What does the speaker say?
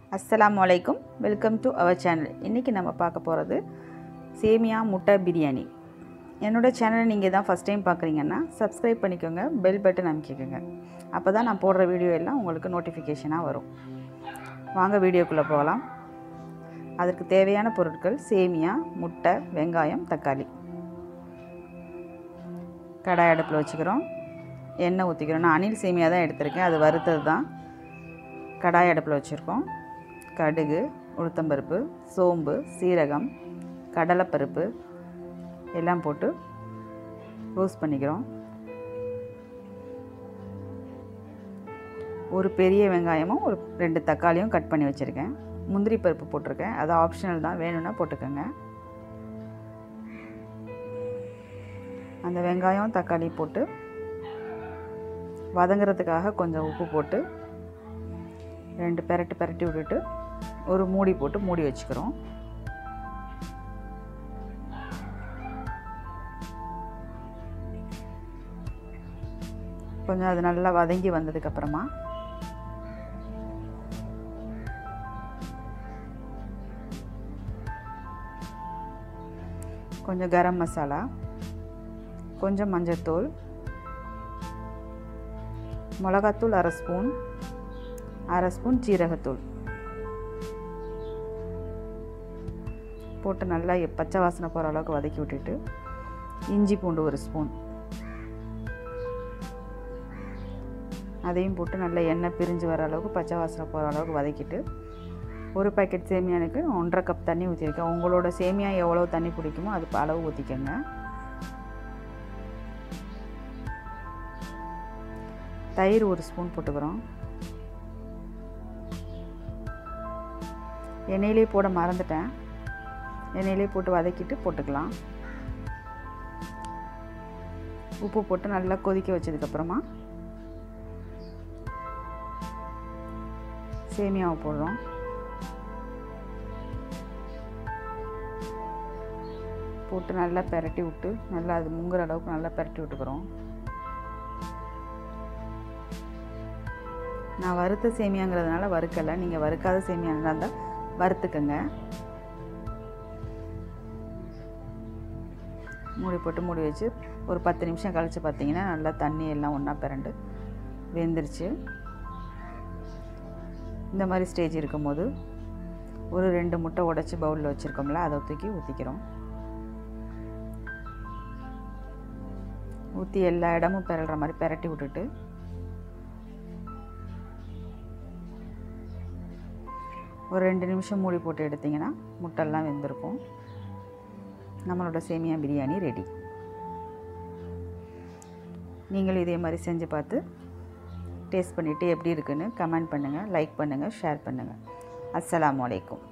அஸ்ஸலாமு அலைக்கும் welcome to our channel இன்றைக்கி நம்ம பார்க்க போகிறது சேமியா முட்டை பிரியாணி என்னோடய சேனலை நீங்கள் தான் ஃபஸ்ட் டைம் பார்க்குறீங்கன்னா சப்ஸ்கிரைப் பண்ணிக்கோங்க பெல் பட்டன் அமைக்கிக்கோங்க அப்போ தான் நான் போடுற வீடியோ எல்லாம் உங்களுக்கு நோட்டிஃபிகேஷனாக வரும் வாங்க வீடியோக்குள்ளே போகலாம் அதற்கு தேவையான பொருட்கள் சேமியா முட்டை வெங்காயம் தக்காளி கடாய் அடுப்பில் வச்சுக்கிறோம் எண்ணெய் ஊற்றிக்கிறோம் நான் அணில் சேமியா தான் எடுத்திருக்கேன் அது வறுத்தது தான் கடாய் அடுப்பில் வச்சுருக்கோம் கடுகு உளுத்தம்பருப்பு சோம்பு சீரகம் கடலைப்பருப்பு எல்லாம் போட்டு ரோஸ்ட் பண்ணிக்கிறோம் ஒரு பெரிய வெங்காயமும் ஒரு ரெண்டு தக்காளியும் கட் பண்ணி வச்சுருக்கேன் முந்திரி பருப்பு போட்டிருக்கேன் அது ஆப்ஷனல் தான் வேணும்னா போட்டுக்கோங்க அந்த வெங்காயம் தக்காளி போட்டு வதங்குறதுக்காக கொஞ்சம் உப்பு போட்டு ரெண்டு பெரட்டு பெரட்டி விட்டுட்டு ஒரு மூடி போட்டு மூடி வச்சுக்கிறோம் கொஞ்சம் அது நல்லா வதங்கி வந்ததுக்கப்புறமா கொஞ்சம் கரம் மசாலா கொஞ்சம் மஞ்சத்தூள் மிளகாத்தூள் அரை ஸ்பூன் அரை ஸ்பூன் சீரகத்தூள் போட்டு நல்லா பச்சை வாசனை போகிற அளவுக்கு வதக்கி விட்டுட்டு இஞ்சி பூண்டு ஒரு ஸ்பூன் அதையும் போட்டு நல்லா எண்ணெய் பிரிஞ்சு வர அளவுக்கு பச்சை வாசனை போகிற அளவுக்கு வதக்கிட்டு ஒரு பாக்கெட் சேமியானுக்கு ஒன்றரை கப் தண்ணி ஊற்றிருக்கேன் உங்களோட சேமியா எவ்வளோ தண்ணி பிடிக்குமோ அது அளவு ஊற்றிக்கோங்க தயிர் ஒரு ஸ்பூன் போட்டுக்கிறோம் எண்ணெயிலே போட மறந்துட்டேன் எண்ணெயிலே போட்டு வதக்கிட்டு போட்டுக்கலாம் உப்பு போட்டு நல்லா கொதிக்க வச்சதுக்கப்புறமா சேமியாவை போடுறோம் போட்டு நல்லா பெரட்டி விட்டு நல்லா அது முங்குற அளவுக்கு நல்லா பெரட்டி விட்டுக்கிறோம் நான் வறுத்த சேமியாங்கிறதுனால வறுக்கலை நீங்கள் வறுக்காத சேமியா இருந்தால் வறுத்துக்கங்க மூடி போட்டு மூடி வச்சு ஒரு பத்து நிமிஷம் கழித்து பார்த்தீங்கன்னா நல்லா தண்ணி எல்லாம் ஒன்றா பிறண்டு வெந்துருச்சு இந்த மாதிரி ஸ்டேஜ் இருக்கும்போது ஒரு ரெண்டு முட்டை உடச்சி பவுலில் வச்சுருக்கோம்ல அதை தூக்கி ஊற்றிக்கிறோம் ஊற்றி எல்லா இடமும் பிறல்ற மாதிரி பெரட்டி விட்டுட்டு ஒரு ரெண்டு நிமிஷம் மூடி போட்டு எடுத்திங்கன்னா முட்டெல்லாம் வெந்திருக்கும் நம்மளோட சேமியா பிரியாணி ரெடி நீங்களும் இதே மாதிரி செஞ்சு பார்த்து டேஸ்ட் பண்ணிவிட்டு எப்படி இருக்குன்னு கமெண்ட் பண்ணுங்கள் லைக் பண்ணுங்கள் ஷேர் பண்ணுங்கள் அஸ்ஸலாமு அலைக்கும்